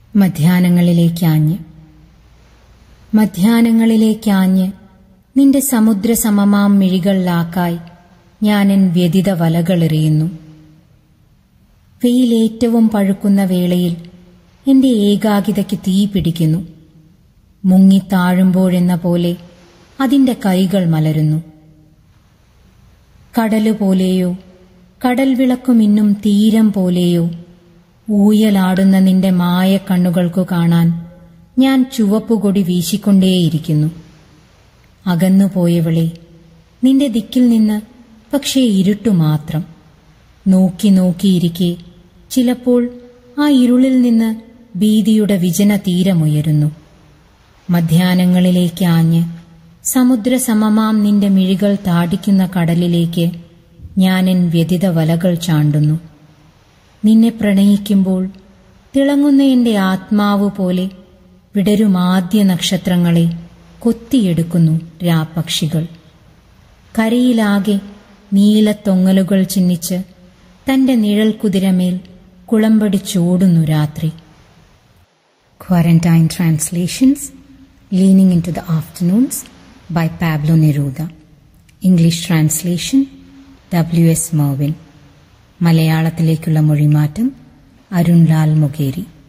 മധ്യാനങ്ങളിലേക്കാഞ്ഞ് മധ്യാനങ്ങളിലേക്കാഞ്ഞ് നിന്റെ സമുദ്രസമമാം മിഴികളിലാക്കായി ഞാനെൻ വ്യതിത വലകളെറിയുന്നു വെയിലേറ്റവും പഴുക്കുന്ന വേളയിൽ എന്റെ ഏകാകിതയ്ക്ക് തീ പിടിക്കുന്നു മുങ്ങിത്താഴുമ്പോഴെന്ന പോലെ അതിന്റെ കൈകൾ മലരുന്നു കടലുപോലെയോ കടൽ വിളക്കുമിന്നും തീരം പോലെയോ ഊയലാടുന്ന നിന്റെ മായ കണ്ണുകൾക്കു കാണാൻ ഞാൻ ചുവപ്പുകൊടി വീശിക്കൊണ്ടേയിരിക്കുന്നു അകന്നുപോയവളെ നിന്റെ ദിക്കിൽ നിന്ന് പക്ഷേ ഇരുട്ടു മാത്രം നോക്കി നോക്കിയിരിക്കെ ചിലപ്പോൾ ആ ഇരുളിൽ നിന്ന് ഭീതിയുടെ വിജന തീരമുയരുന്നു മധ്യാനങ്ങളിലേക്ക് ആഞ്ഞ് സമുദ്രസമമാം നിന്റെ മിഴികൾ താടിക്കുന്ന കടലിലേക്ക് ഞാനെൻ വ്യതിത വലകൾ ചാണ്ടുന്നു നിന്നെ പ്രണയിക്കുമ്പോൾ തിളങ്ങുന്ന എന്റെ ആത്മാവ് പോലെ വിടരുമാദ്യ നക്ഷത്രങ്ങളെ കൊത്തിയെടുക്കുന്നു രാപ്പക്ഷികൾ കരയിലാകെ നീലത്തൊങ്ങലുകൾ ചിന്നിച്ച് തന്റെ നിഴൽ കുതിരമേൽ കുളമ്പടിച്ചോടുന്നു രാത്രി Quarantine Translations Leaning into the Afternoons by Pablo Neruda. English translation W. S. Mervin. മലയാളത്തിലേക്കുള്ള മൊഴിമാറ്റം Arunlal Mokeri